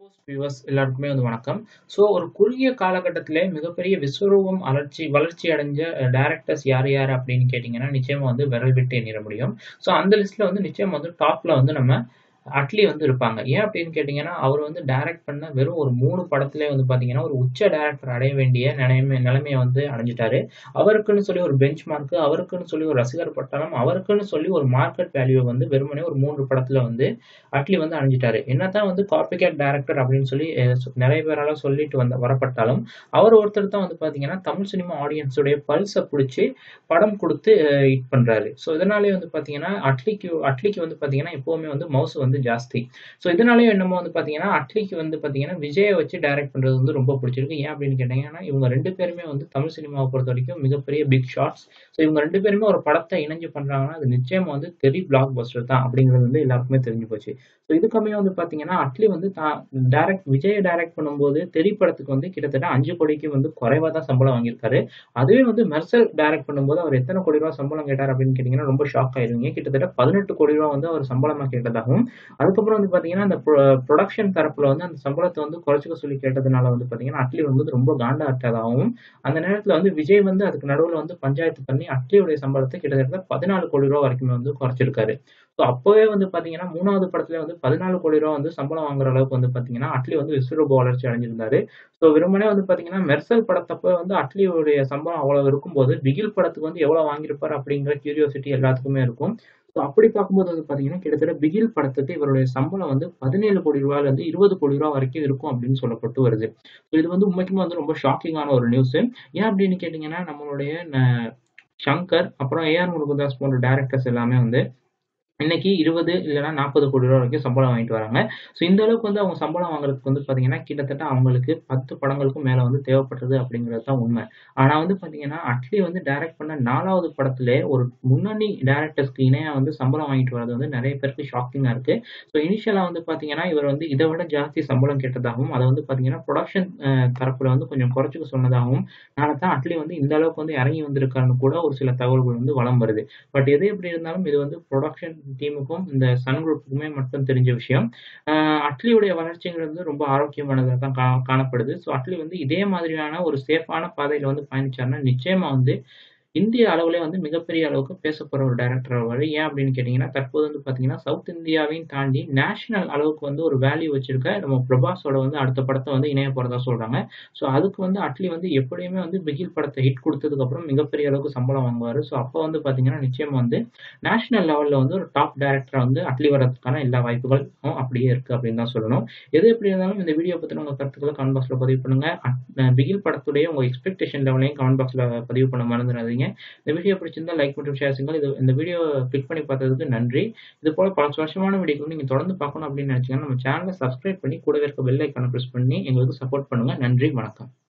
Post viewers எல்லாருக்குமே வந்து வணக்கம். ஸோ ஒரு குறுகிய காலகட்டத்திலே மிகப்பெரிய விஸ்வரூபம் அலர்ச்சி வளர்ச்சி அடைஞ்ச அ டைரக்டர்ஸ் யார் யார் அப்படின்னு கேட்டீங்கன்னா, நிச்சயமா வந்து விரல் விட்டு எண்ணிற முடியும். ஸோ அந்த லிஸ்ட்ல வந்து நிச்சயமா வந்து டாப்ல வந்து நம்ம அட்லி வந்து இருப்பாங்க. ஏன் அப்படின்னு கேட்டீங்கன்னா, அவர் வந்து டைரக்ட் பண்ண வெறும் ஒரு 3 படத்திலே வந்து பார்த்தீங்கன்னா, ஒரு உச்ச டைரக்டர் அடைய வேண்டிய நிலைமை நிலைமைய வந்து அடைஞ்சுட்டாரு. அவருக்குன்னு சொல்லி ஒரு பெஞ்ச் மார்க், அவருக்குன்னு சொல்லி ஒரு ரசிகர் பட்டாளம், அவருக்குன்னு சொல்லி ஒரு மார்க்கெட் வேல்யூ வந்து வெறுமனே ஒரு 3 படத்தில வந்து அட்லி வந்து அடைஞ்சுட்டாரு. என்னதான் வந்து காப்பி கேட் டைரக்டர் அப்படின்னு சொல்லி அ சொ நெறைய பேரால சொல்லிட்டு வந்த வரப்பட்டாலும், அவர் ஒருத்தர் தான் வந்து பார்த்தீங்கன்னா, தமிழ் சினிமா ஆடியன்ஸ் உடைய பல்ஸ புடிச்சு படம் குடுத்து அ ஹிட் பண்றாரு. ஸோ இதனாலேயே வந்து பார்த்தீங்கன்னா, அட்லிக்கு அட்லிக்கு வந்து பார்த்தீங்கன்னா, எப்பவுமே வந்து மவுஸ் வந்து ஜாஸ்தி. ஸோ இதனாலேயோ என்னமோ வந்து பார்த்தீங்கன்னா, அட்லிக்கு வந்து பார்த்தீங்கன்னா, விஜய வச்சு டைரக்ட் பண்றது வந்து ரொம்ப புடிச்சிருக்கு. ஏன் அப்படின்னு கேட்டீங்கன்னா, இவங்க 2 பேருமே வந்து தமிழ் சினிமாவ பொறுத்தவரைக்கும் மிகப்பெரிய பிக் ஷாட்ஸ். ஸோ இவங்க 2 பேருமே ஒரு படத்த இணைஞ்சு பண்றாங்கன்னா, அது நிச்சயமா வந்து தெறி பிளாக் பஸ்டர் தான் அப்படிங்கிறது வந்து எல்லாருக்குமே தெரிஞ்சு போச்சு. ஸோ இதுக்கமையா வந்து பார்த்தீங்கன்னா, அட்லி வந்து தான் டைரக்ட் விஜய டைரக்ட் பண்ணும்போது தெறி படத்துக்கு வந்து கிட்டத்தட்ட 5,00,00,000க்கு வந்து குறைவா தான் சம்பளம் வாங்கியிருக்காரு. அதுவே வந்து மெர்சல் டைரக்ட் பண்ணும்போது அவர் எத்தன கோடி ரூவா சம்பளம் கேட்டார் அப்படின்னு கேட்டீங்கன்னா, ரொம்ப ஷாக் ஆயிருவீங்க. கிட்டத்தட்ட 18,00,00,000 ரூவா வந்து அவர் சம்பளமா கேட்டதாகவும், அதுக்கப்புறம் வந்து பார்த்தீங்கன்னா, அந்த புர புரொடக்ஷன் தரப்புல வந்து அந்த சம்பளத்த வந்து குறைச்சுக்க சொல்லி கேட்டதுனால வந்து பார்த்தீங்கன்னா, அட்லி வந்து ரொம்ப காண்டாட்டதாகவும், அந்த நேரத்தில வந்து விஜய் வந்து அதுக்கு நடுவுல வந்து பஞ்சாயத்து பண்ணி அட்லியுடைய சம்பளத்த கிட்டத்தட்ட 14,00,00,000 ரூவா வரைக்குமே வந்து குறைச்சிருக்காரு. ஸோ அப்பவே வந்து பார்த்தீங்கன்னா, 3வது படத்திலே வந்து 14,00,00,000 ரூவா வந்து சம்பளம் வாங்குற அளவுக்கு வந்து பார்த்தீங்கன்னா, அட்லி வந்து விஸ்வரூப வளர்ச்சி அடைஞ்சிருந்தாரு. ஸோ வெறுமனே வந்து பார்த்தீங்கன்னா, மெர்சல் படத்தப்ப வந்து அட்லியுடைய சம்பளம் அவ்வளவு இருக்கும்போது, பிகில் படத்துக்கு வந்து எவ்வளோ வாங்கியிருப்பார் அப்படிங்கிற கியூரியாசிட்டி எல்லாத்துக்குமே இருக்கும். ஸோ அப்படி பார்க்கும்போது வந்து பார்த்தீங்கன்னா, கிட்டத்தட்ட பிகில் படத்துக்கு இவருடைய சம்பளம் வந்து 17,00,00,000 ரூவாயிலருந்து 20,00,00,000 ரூவா வரைக்கும் இருக்கும் அப்படின்னு சொல்லப்பட்டு வருது. ஸோ இது வந்து உண்மைக்குமே வந்து ரொம்ப ஷாக்கிங்கான ஒரு நியூஸு. ஏன் அப்படின்னு கேட்டீங்கன்னா, நம்மளுடைய ந ஷங்கர், அப்புறம் ஏ.ஆர். முருகதாஸ் போன்ற டைரக்டர்ஸ் எல்லாமே வந்து இன்னைக்கு 20 இல்லன்னா 40,00,00,000 ரூவா வரைக்கும் சம்பளம் வாங்கிட்டு வராங்க. ஸோ இந்த அளவுக்கு வந்து அவங்க சம்பளம் வாங்குறதுக்கு வந்து பார்த்தீங்கன்னா, கிட்டத்தட்ட அவங்களுக்கு 10 படங்களுக்கும் மேல வந்து தேவைப்பட்டது அப்படிங்கிறது தான் உண்மை. ஆனா வந்து பார்த்தீங்கன்னா, அட்லி வந்து டைரக்ட் பண்ண 4வது படத்திலே ஒரு முன்னணி டைரக்டர்ஸ்க்கு இணையா வந்து சம்பளம் வாங்கிட்டு வர்றது வந்து நெறைய பேருக்கு ஷாக்கிங்கா இருக்கு. ஸோ இனிஷியலா வந்து பார்த்தீங்கன்னா, இவர் வந்து இத விட ஜாஸ்தி சம்பளம் கேட்டதாகவும், அத வந்து பார்த்தீங்கன்னா, புரொடக்ஷன் அ தரப்புல வந்து கொஞ்சம் குறைச்சுக்க சொன்னதாகவும், னால தான் அட்லி வந்து இந்த அளவுக்கு வந்து இறங்கி வந்திருக்காருன்னு கூட ஒரு சில தகவல்கள் வந்து வலம் வருது. பட் எது எப்படி இருந்தாலும் இது வந்து புரொடக்ஷன் டீமுக்கும், இந்த சன் குரூப்புக்குமே மட்டும் தெரிஞ்ச விஷயம். அ அட்லியுடைய வளர்ச்சிங்கிறது ரொம்ப ஆரோக்கியமானதா தான் கா காணப்படுது. ஸோ அட்லி வந்து இதே மாதிரியான ஒரு சேஃபான பாதையில வந்து பயணிச்சாருன்னா, நிச்சயமா வந்து இந்திய அளவிலே வந்து மிகப்பெரிய அளவுக்கு பேசப்படுற ஒரு டைரக்டர் ஆவாரு. ஏன் அப்படின்னு கேட்டீங்கன்னா, தற்போது வந்து பார்த்தீங்கன்னா, சவுத் இந்தியாவையும் தாண்டி நேஷனல் அளவுக்கு வந்து ஒரு வேல்யூ வச்சிருக்க நம்ம பிரபாஸோட வந்து அடுத்த படத்த வந்து இணைய போறதா சொல்றாங்க. ஸோ அதுக்கு வந்து அட்லி வந்து எப்படியுமே வந்து பிகில் படத்த ஹிட் குடுத்ததுக்கு அப்புறம் மிகப்பெரிய அளவுக்கு சம்பளம் வாங்குவாரு. ஸோ அப்ப வந்து பார்த்தீங்கன்னா, நிச்சயமா வந்து நேஷனல் லெவல்ல வந்து ஒரு டாப் டைரக்டரா வந்து அட்லி வர்றதுக்கான எல்லா வாய்ப்புகளும் அப்படியே இருக்கு அப்படின்னு தான் சொல்லணும். எது எப்படி இருந்தாலும் இந்த வீடியோ பத்தின உங்க கருத்துக்கள கமெண்ட் பாக்ஸ்ல பதிவு பண்ணுங்க. அட் அ பிகில் படத்துடைய உங்க எக்ஸ்பெக்டேஷன் லெவலையும் கமெண்ட் பாக்ஸ்ல பதிவு பண்ண மறந்துறாதீங்க. இந்த வீடியோ பிடிச்சிருந்தா லைக் மற்றும் ஷேர் செய்யுங்கள். இது இந்த வீடியோ கிளிக் பண்ணி பார்த்ததுக்கு நன்றி. இது போல பல சுவாரஸ்யமான வீடியோக்கள நீங்க தொடர்ந்து பார்க்கணும் அப்படின்னு நினைச்சீங்கன்னா, நம்ம சேனல சப்ஸ்கிரைப் பண்ணி கூடவே இருக்க பெல் ஐகான பிரஸ் பண்ணி எங்களுக்கு சப்போர்ட் பண்ணுங்க. நன்றி, வணக்கம்.